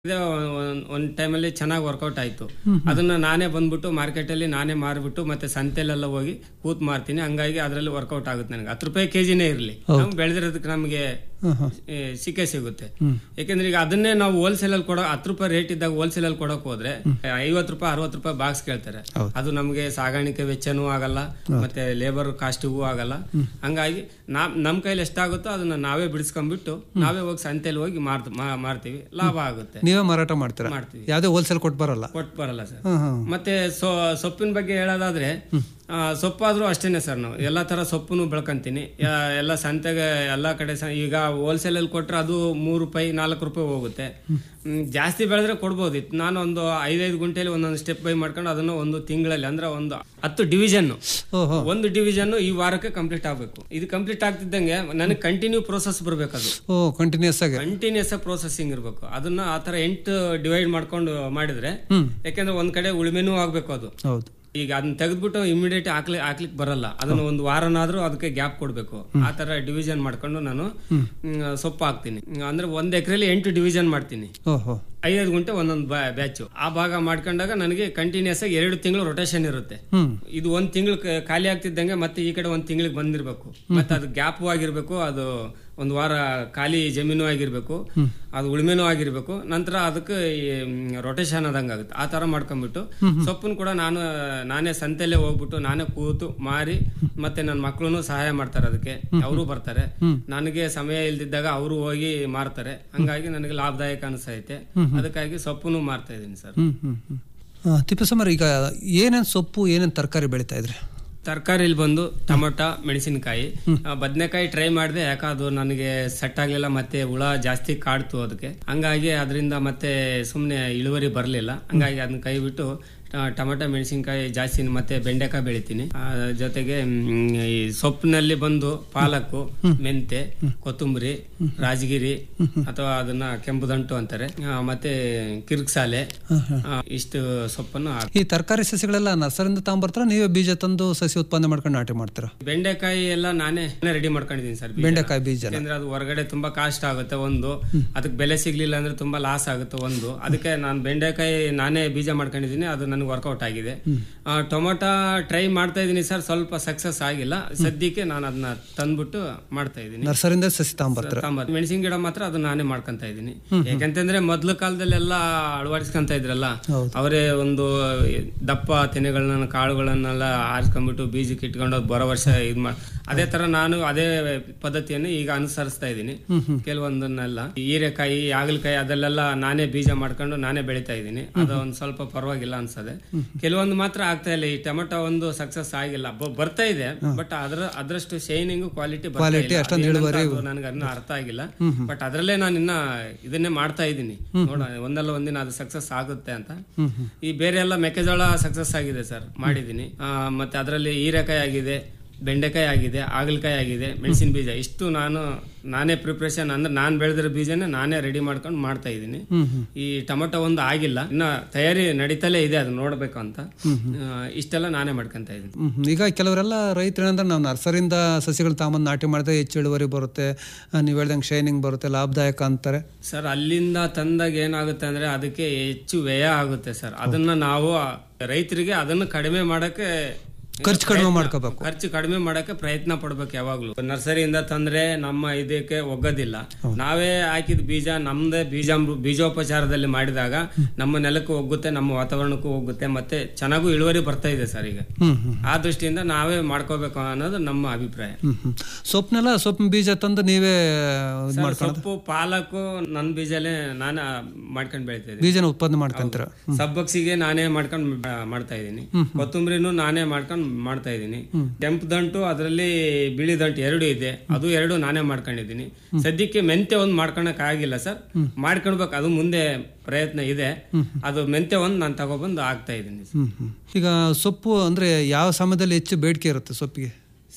ಇದೆ ಒಂದ್- ಒಂದ್ ಟೈಮಲ್ಲಿ ಚೆನ್ನಾಗಿ ವರ್ಕೌಟ್ ಆಯ್ತು ಅದನ್ನ ನಾನೇ ಬಂದ್ಬಿಟ್ಟು ಮಾರ್ಕೆಟಲ್ಲಿ ನಾನೇ ಮಾರ್ಬಿಟ್ಟು ಮತ್ತೆ ಸಂತೆಲೆಲ್ಲ ಹೋಗಿ ಕೂತ್ ಮಾರ್ತೀನಿ ಹಂಗಾಗಿ ಅದರಲ್ಲಿ ವರ್ಕೌಟ್ ಆಗುತ್ತೆ ನನಗೆ ಹತ್ತು ರೂಪಾಯಿ ಕೆಜಿನೇ ಇರಲಿ ನಮ್ಗೆ ಬೆಳೆದಿರೋದಕ್ಕೆ ನಮಗೆ ಏ, ಸಿಕ್ಕೇ ಸಿಗುತ್ತೆ ಯಾಕೆಂದ್ರೆ ಈಗ ಅದನ್ನೇ ನಾವು ಹೋಲ್ಸೇಲ್ ಅಲ್ಲಿ ಕೊಡೋ ಹತ್ತು ರೂಪಾಯಿ ರೇಟ್ ಇದ್ದಾಗ ಹೋಲ್ಸೇಲ್ ಅಲ್ಲಿ ಕೊಡಕ್ ಹೋದ್ರೆ ಐವತ್ತು ರೂಪಾಯಿ ಅರವತ್ತು ರೂಪಾಯಿ ಬಾಕ್ಸ್ ಕೇಳ್ತಾರೆ ಅದು ನಮಗೆ ಸಾಗಾಣಿಕೆ ವೆಚ್ಚನೂ ಆಗಲ್ಲ ಮತ್ತೆ ಲೇಬರ್ ಕಾಸ್ಟಿಗೂ ಆಗಲ್ಲ ಹಂಗಾಗಿ ನಾ ನಮ್ ಕೈಲಿ ಎಷ್ಟಾಗುತ್ತೋ ಅದನ್ನ ನಾವೇ ಬಿಡಿಸ್ಕೊಂಡ್ಬಿಟ್ಟು ನಾವೇ ಹೋಗಿ ಸಂತೆಲಿ ಹೋಗಿ ಮಾರ್ತ ಮಾ- ಮಾರ್ತೀವಿ ಲಾಭ ಆಗುತ್ತೆ ನೀವೇ ಮಾರಾಟ ಮಾಡ್ತೀರಾ ಮಾಡ್ತೀವಿ ಯಾವುದೇ ಹೋಲ್ಸೇಲ್ ಕೊಟ್ಟು ಬರಲ್ಲ ಕೊಟ್ಟು ಬರಲ್ಲ ಸರ್ ಹ್ಮ್ ಹ್ಮ್ ಮತ್ತೆ ಸೊ ಸೊಪ್ಪಿನ ಬಗ್ಗೆ ಹೇಳೋದಾದ್ರೆ ಆ, ಸೊಪ್ಪಾದ್ರೂ ಅಷ್ಟೇನೆ ಸರ್ ನಾವು ಎಲ್ಲ ತರ ಸೊಪ್ಪನ್ನು ಬೆಳ್ಕೊಂತೀನಿ ಯಾ- ಎಲ್ಲ ಸಂತೆಗೆ ಎಲ್ಲ ಕಡೆ ಸ- ಈಗ ಹೋಲ್ಸೇಲ್ ಅಲ್ಲಿ ಕೊಟ್ರೆ ಅದು ಮೂರು ರೂಪಾಯಿ ನಾಲ್ಕು ರೂಪಾಯಿ ಹೋಗುತ್ತೆ ಹ್ಮ್, ಜಾಸ್ತಿ ಬೆಳೆದ್ರೆ ಕೊಡ್ಬೋದಿತ್ತು ನಾನು ಒಂದು ಐದೈದು ಗುಂಟೆಲಿ ಒಂದೊಂದು ಸ್ಟೆಪ್ ಬೈ ಮಾಡ್ಕೊಂಡು ಅದನ್ನು ಒಂದು ತಿಂಗಳಲ್ಲಿ ಅಂದ್ರೆ ಒಂದು ಹತ್ತು ಡಿವಿಷನ್ ಓಹೋ ಒಂದು ಡಿವಿಷನ್ ಈ ವಾರಕ್ಕೆ ಕಂಪ್ಲೀಟ್ ಆಗ್ಬೇಕು ಇದು ಕಂಪ್ಲೀಟ್ ಆಗ್ತಿದ್ದಂಗೆ ನನಗೆ ಕಂಟಿನ್ಯೂ ಪ್ರೋಸೆಸ್ ಬರ್ಬೇಕದು ಓ ಕಂಟಿನ್ಯೂಸ್ ಆಗಿ ಕಂಟಿನ್ಯೂಸ್ ಪ್ರೊಸೆಸಿಂಗ್ ಇರಬೇಕು ಅದನ್ನ ಆ ತರ ಎಂಟು ಡಿವೈಡ್ ಮಾಡ್ಕೊಂಡು ಮಾಡಿದ್ರೆ ಹ್ಮ್ ಯಾಕಂದ್ರೆ ಒಂದ್ ಕಡೆ ಉಳುಮೆನೂ ಆಗ್ಬೇಕು ಅದು ಹೌದು ಈಗ ಅದನ್ನ ತೆಗೆದ್ಬಿಟ್ಟು ಇಮಿಡಿಯೇಟ್ ಹಾಕ್ಲಿ ಹಾಕ್ಲಿಕ್ಕೆ ಬರಲ್ಲ ಅದನ್ನ ಒಂದು ವಾರನಾದ್ರೂ ಅದಕ್ಕೆ ಗ್ಯಾಪ್ ಕೊಡ್ಬೇಕು ಆ ತರ ಡಿವಿಷನ್ ಮಾಡ್ಕೊಂಡು ನಾನು ಹ್ಮ್, ಸೊಪ್ಪು ಹಾಕ್ತೀನಿ ಅಂದ್ರೆ ಒಂದ್ ಎಕರೆಲಿ ಎಂಟು ಡಿವಿಷನ್ ಮಾಡ್ತೀನಿ ಓಹೋ ಐದೈದು ಗುಂಟೆ ಒಂದೊಂದು ಬ್ಯಾಚ್ ಆ ಭಾಗ ಮಾಡ್ಕೊಂಡಾಗ ನನಗೆ ಕಂಟಿನ್ಯೂಸ್ ಆಗಿ ಎರಡು ತಿಂಗಳು ರೊಟೇಷನ್ ಇರುತ್ತೆ ಹ್ಮ್ ಇದು ಒಂದ್ ತಿಂಗಳು ಖಾಲಿ ಆಗ್ತಿದ್ದಂಗೆ ಮತ್ತೆ ಈ ಕಡೆ ಒಂದ್ ತಿಂಗಳಿಗೆ ಬಂದಿರ್ಬೇಕು ಮತ್ತೆ ಅದು ಗ್ಯಾಪ್ ಆಗಿರ್ಬೇಕು ಅದು ಒಂದು ವಾರ ಖಾಲಿ ಜಮೀನು ಆಗಿರ್ಬೇಕು ಅದು ಉಳುಮೆನೂ ಆಗಿರ್ಬೇಕು ನಂತರ ಅದಕ್ಕೆ ರೊಟೇಷನ್ ಆದಂಗೆ ಆಗುತ್ತೆ ಆ ತರ ಮಾಡ್ಕೊಂಡ್ಬಿಟ್ಟು ಸೊಪ್ಪನ್ನು ಕೂಡ ನಾನು ನಾನೇ ಸಂತೆಲ್ಲೇ ಹೋಗ್ಬಿಟ್ಟು ನಾನೇ ಕೂತು ಮಾರಿ ಮತ್ತೆ ನನ್ನ ಮಕ್ಕಳು ಸಹಾಯ ಮಾಡ್ತಾರೆ ಅದಕ್ಕೆ ಅವರು ಬರ್ತಾರೆ ನನಗೆ ಸಮಯ ಇಲ್ದಿದ್ದಾಗ ಅವರು ಹೋಗಿ ಮಾರ್ತಾರೆ ಹಂಗಾಗಿ ನನಗೆ ಲಾಭದಾಯಕ ಅನಿಸ್ತೈತೆ ಅದಕ್ಕಾಗಿ ಸೊಪ್ಪನ್ನು ಮಾರ್ತಾ ಇದ್ದೀನಿ ಸರ್ ಹ್ಮ್ ಹ್ಮ್ ಹ್ಮ್ ಆ, ತಿಪ್ಪೇಸ್ವಾಮಿ ಈಗ ಏನೇನ್ ಸೊಪ್ಪು ಏನೇನ್ ತರಕಾರಿ ಬೆಳಿತಾ ಇದ್ರಿ ತರಕಾರಿಲಿ ಬಂದು ಟೊಮೊಟೊ ಮೆಣಸಿನಕಾಯಿ ಬದನೆಕಾಯಿ ಟ್ರೈ ಮಾಡಿದೆ ಯಾಕೆ ಅದು ನನಗೆ ಸೆಟ್ ಆಗ್ಲಿಲ್ಲ ಮತ್ತೆ ಹುಳ ಜಾಸ್ತಿ ಕಾಡ್ತು ಅದಕ್ಕೆ ಹಂಗಾಗಿ ಅದರಿಂದ ಮತ್ತೆ ಸುಮ್ಮನೆ ಇಳುವರಿ ಬರಲಿಲ್ಲ ಹಂಗಾಗಿ ಅದನ್ನ ಕೈ ಬಿಟ್ಟು ಟ- ಟೊಮೊಟೊ ಮೆಣಸಿನಕಾಯಿ ಜಾಸ್ತಿ ಮತ್ತೆ ಬೆಂಡೆಕಾಯಿ ಬೆಳಿತೀನಿ ಆ, ಜೊತೆಗೆ ಮ್, ಈ ಸೊಪ್ಪಿನಲ್ಲಿ ಬಂದು ಪಾಲಕ್ಕು ಮೆಂತೆ ಕೊತ್ತಂಬರಿ ರಾಜಗಿರಿ ಅಥವಾ ಅದನ್ನ ಕೆಂಪುದಂಟು ಅಂತಾರೆ ಆ, ಮತ್ತೆ ಕಿರ್ಕ್ಸಾಲೆ ಆ, ಇಷ್ಟು ಸೊಪ್ಪನ್ನು ಹಾಕ್- ಈ ತರಕಾರಿ ಸಸಿಗಳೆಲ್ಲ ನರ್ಸರಿಯಿಂದ ತಗೊಂಬರ್ತಾರ ನೀವೇ ಬೀಜ ತಂದು ಸಸಿ ಉತ್ಪಾದನೆ ಮಾಡ್ಕೊಂಡು ನಾಟಿ ಮಾಡ್ತೀರಾ ಬೆಂಡೆಕಾಯಿ ಎಲ್ಲ ನಾನೇ ರೆಡಿ ಮಾಡ್ಕೊಂಡಿದ್ದೀನಿ ಸರ್ ಬೀಜ. ಬೆಂಡೆಕಾಯಿ ಬೀಜ ಯಾಕಂದ್ರೆ ಅದು ಹೊರಗಡೆ ತುಂಬಾ ಕಾಸ್ಟ್ ಆಗುತ್ತೆ ಒಂದು ಅದಕ್ಕೆ ಬೆಲೆ ಸಿಗ್ಲಿಲ್ಲ ಅಂದ್ರೆ ತುಂಬಾ ಲಾಸ್ ಆಗುತ್ತೆ ಒಂದು ಅದಕ್ಕೆ ನಾನು ಬೆಂಡೆಕಾಯಿ ನಾನೇ ಬೀಜ ಮಾಡ್ಕೊಂಡಿದ್ದೀನಿ ಅದು ನನಗೆ ವರ್ಕೌಟ್ ಆಗಿದೆ ಆ, ಟೊಮೊಟೊ ಟ್ರೈ ಮಾಡ್ತಾ ಇದ್ದೀನಿ ಸರ್ ಸ್ವಲ್ಪ ಸಕ್ಸಸ್ ಆಗಿಲ್ಲ ಸದ್ಯಕ್ಕೆ ನಾನು ಅದನ್ನ ತಂದ್ಬಿಟ್ಟು ಮಾಡ್ತಾ ಇದ್ದೀನಿ ನರ್ಸರಿಯಿಂದ ಸಸಿ ತಗೊಂಬರ್ತೀರ ಮೆಣಸಿನ ಗಿಡ ಮಾತ್ರ ಅದು ನಾನೇ ಮಾಡ್ಕೊಂತ ಇದ್ದೀನಿ ಯಾಕಂತಂದ್ರೆ ಮೊದ್ಲು ಕಾಲದಲ್ಲೆಲ್ಲ ಅಳವಡಿಸ್ಕೊಂತ ಇದ್ರಲ್ಲ ಹೌದು. ಅವರೇ ಒಂದು ದಪ್ಪ ತೆನೆಗಳನ್ನ ಕಾಳುಗಳನ್ನೆಲ್ಲ ಆರಿಸ್ಕೊಂಡ್ಬಿಟ್ಟು ಬೀಜಕ್ಕೆ ಇಟ್ಕೊಂಡು ಹೋದ್ ಬರೋ ವರ್ಷ ಇದ್ ಮಾಡ್ ಅದೇ ತರ ನಾನು ಅದೇ ಪದ್ಧತಿಯನ್ನು ಈಗ ಅನುಸರಿಸ್ತಾ ಇದ್ದೀನಿ ಕೆಲವೊಂದನ್ನೆಲ್ಲ ಹೀರೆಕಾಯಿ ಹಾಗಲಕಾಯಿ ಅದಲ್ಲೆಲ್ಲ ನಾನೇ ಬೀಜ ಮಾಡ್ಕೊಂಡು ನಾನೇ ಬೆಳಿತಾ ಇದ್ದೀನಿ ಅದು ಒಂದ್ ಸ್ವಲ್ಪ ಪರವಾಗಿಲ್ಲ ಅನ್ಸದೆ ಕೆಲವೊಂದು ಮಾತ್ರ ಆಗ್ತಾ ಇಲ್ಲ ಈ ಟೊಮೆಟೊ ಒಂದು ಸಕ್ಸಸ್ ಆಗಿಲ್ಲ ಬ- ಬರ್ತಾ ಇದೆ ಬಟ್ ಅದ್ರ ಅದ್ರಷ್ಟು ಶೈನಿಂಗ್ ಕ್ವಾಲಿಟಿ Quality ಅಷ್ಟೊಂದು ಇಳುವರಿ ನನಗೆ ಅದನ್ನ ಅರ್ಥ ಆಗಿಲ್ಲ ಬಟ್ ಅದ್ರಲ್ಲೇ ನಾನು ಇನ್ನ ಇದನ್ನೇ ಮಾಡ್ತಾ ಇದ್ದೀನಿ ನೋಡೋಣ ಒಂದಲ್ಲ ಒಂದಿನ ಅದು ಸಕ್ಸಸ್ ಆಗುತ್ತೆ ಅಂತ ಈ ಬೇರೆ ಎಲ್ಲ ಮೆಕ್ಕೆಜೋಳ ಸಕ್ಸಸ್ ಆಗಿದೆ ಸರ್ ಮಾಡಿದ್ದೀನಿ ಆ, ಮತ್ತೆ ಅದರಲ್ಲಿ ಹೀರೆಕಾಯಿ ಆಗಿದೆ ಬೆಂಡೆಕಾಯಿ ಆಗಿದೆ ಹಾಗಲಕಾಯಿ ಆಗಿದೆ ಮೆಣಸಿನ ಬೀಜ ಇಷ್ಟು ನಾನು ನಾನೇ ಪ್ರಿಪ್ರೇಷನ್ ಅಂದ್ರೆ ನಾನು ಬೆಳೆದಿರೋ ಬೀಜನ ನಾನೇ ರೆಡಿ ಮಾಡ್ಕೊಂಡು ಮಾಡ್ತಾ ಇದ್ದೀನಿ ಈ ಟೊಮೊಟೊ ಒಂದು ಆಗಿಲ್ಲ ಇನ್ನ ತಯಾರಿ ನಡೀತಲೇ ಇದೆ ಅದು ನೋಡ್ಬೇಕು ಅಂತ ಆ, ಇಷ್ಟೆಲ್ಲ ನಾನೇ ಮಾಡ್ಕೊಂತ ಇದ್ದೀನಿ ಹ್ಮ್ ಹ್ಮ್. ಈಗ ಕೆಲವರೆಲ್ಲ ರೈತರು ಏನಂದ್ರೆ ನಾವು ನರ್ಸರಿಯಿಂದ ಸಸಿಗಳು ತಗೊಂಬಂದು ನಾಟಿ ಮಾಡಿದ್ರೆ ಹೆಚ್ಚು ಇಳುವರಿ ಬರುತ್ತೆ ಆ, ನೀವು ಹೇಳ್ದಂಗೆ ಶೈನಿಂಗ್ ಬರುತ್ತೆ ಲಾಭದಾಯಕ ಅಂತಾರೆ ಸರ್ ಅಲ್ಲಿಂದ ತಂದಾಗ ಏನಾಗುತ್ತೆ ಅಂದ್ರೆ ಅದಕ್ಕೆ ಹೆಚ್ಚು ವ್ಯಯ ಆಗುತ್ತೆ ಸರ್ ಅದನ್ನ ನಾವು ರೈತರಿಗೆ ಅದನ್ನು ಕಡಿಮೆ ಮಾಡಕ್ಕೆ ಖರ್ಚು ಕಡಿಮೆ ಪ್ರಯತ್ನ- ಮಾಡ್ಕೋಬೇಕು. ಖರ್ಚು ಕಡಿಮೆ ಮಾಡಕ್ಕೆ ಪ್ರಯತ್ನ ಪಡ್ಬೇಕು ಯಾವಾಗ್ಲೂ ನರ್ಸರಿಯಿಂದ ತಂದ್ರೆ ನಮ್ಮ ಇದಕ್ಕೆ ಒಗ್ಗೋದಿಲ್ಲ ನಾವೇ ಹಾಕಿದ ಬೀಜ ನಮ್ದೇ ಬೀಜ ಬೀಜೋಪಚಾರದಲ್ಲಿ ಮಾಡಿದಾಗ ನಮ್ಮ ನೆಲಕ್ಕೂ ಹೋಗುತ್ತೆ ನಮ್ಮ ವಾತಾವರಣಕ್ಕೂ ಹೋಗುತ್ತೆ ಮತ್ತೆ ಚೆನ್ನಾಗೂ ಇಳುವರಿ ಬರ್ತಾ ಇದೆ ಸರ್ ಈಗ ಹ್ಮ್ ಹ್ಮ್ ಆ ದೃಷ್ಟಿಯಿಂದ ನಾವೇ ಮಾಡ್ಕೋಬೇಕು ಅನ್ನೋದು ನಮ್ಮ ಅಭಿಪ್ರಾಯ ಹ್ಮ್ ಹ್ಮ್ ಸೊಪ್ಪನ್ನೆಲ್ಲ ಸೊಪ್ಪಿನ ಬೀಜ ತಂದು ನೀವೇ ಇದು ಸರ್, ಮಾಡ್ಕೊಂಡು ಸೊಪ್ಪು ಪಾಲಕು ನನ್ನ ಬೀಜಲೇ ನಾನು ಮಾಡ್ಕೊಂಡು ಬೆಳಿತಾ ಇದ್ದೀನಿ ಬೀಜನ ಉತ್ಪಾದನೆ ಮಾಡ್ಕೊಂತೀರ ಸಬ್ಬಕ್ಸಿಗೆ ನಾನೇ ಮಾಡ್ಕೊಂಡು ಮಾಡ್ತಾ ಇದ್ದೀನಿ ಕೊತ್ತಂಬರಿನೂ ನಾನೇ ಮಾಡ್ಕೊಂಡು ಮಾಡ್ತಾ ಇದ್ದೀನಿ ಕೆಂಪು ದಂಟು ಅದರಲ್ಲಿ ಬಿಳಿ ದಂಟು ಎರಡು ಇದೆ ಅದು ಎರಡು ನಾನೇ ಮಾಡ್ಕೊಂಡಿದ್ದೀನಿ ಸದ್ಯಕ್ಕೆ ಮೆಂತೆ ಒಂದು ಮಾಡ್ಕೊಳಕ್ ಆಗಿಲ್ಲ ಸರ್ ಮಾಡ್ಕೊಳ್ಬೇಕು ಅದು ಮುಂದೆ ಪ್ರಯತ್ನ ಇದೆ ಅದು ಮೆಂತೆ ಒಂದು ನಾನು ತಗೊಬಂದು ಆಗ್ತಾ ಇದ್ದೀನಿ ಹ್ಮ್ ಹ್ಮ್ ಈಗ ಸೊಪ್ಪು ಅಂದ್ರೆ ಯಾವ ಸಮಯದಲ್ಲಿ ಹೆಚ್ಚು ಬೇಡಿಕೆ ಇರುತ್ತೆ ಸೊಪ್ಪಿಗೆ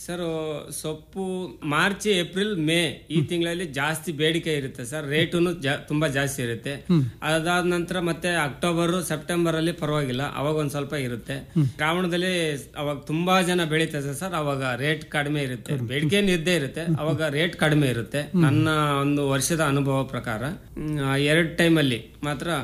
ಸರ್ ಸೊಪ್ಪು ಮಾರ್ಚ್ ಏಪ್ರಿಲ್ ಮೇ ಈ ತಿಂಗಳಲ್ಲಿ ಜಾಸ್ತಿ ಬೇಡಿಕೆ ಇರುತ್ತೆ ಸರ್ ರೇಟುನು ತುಂಬಾ ಜಾಸ್ತಿ ಇರುತ್ತೆ ಅದಾದ ನಂತರ ಮತ್ತೆ ಅಕ್ಟೋಬರ್ ಸೆಪ್ಟೆಂಬರ್ ಅಲ್ಲಿ ಪರವಾಗಿಲ್ಲ ಅವಾಗ ಒಂದ್ ಸ್ವಲ್ಪ ಇರುತ್ತೆ ಶ್ರಾವಣದಲ್ಲಿ ಅವಾಗ ತುಂಬಾ ಜನ ಬೆಳೀತಾರೆ ಸರ್ ಅವಾಗ ರೇಟ್ ಕಡಿಮೆ ಇರುತ್ತೆ ಬೇಡಿಕೆ ಇದ್ದೇ ಇರುತ್ತೆ ಅವಾಗ ರೇಟ್ ಕಡಿಮೆ ಇರುತ್ತೆ ನನ್ನ ಒಂದು ವರ್ಷದ ಅನುಭವ ಪ್ರಕಾರ ಹ್ಮ್, ಆ ಎರಡ್ ಟೈಮ್ ಅಲ್ಲಿ ಮಾತ್ರ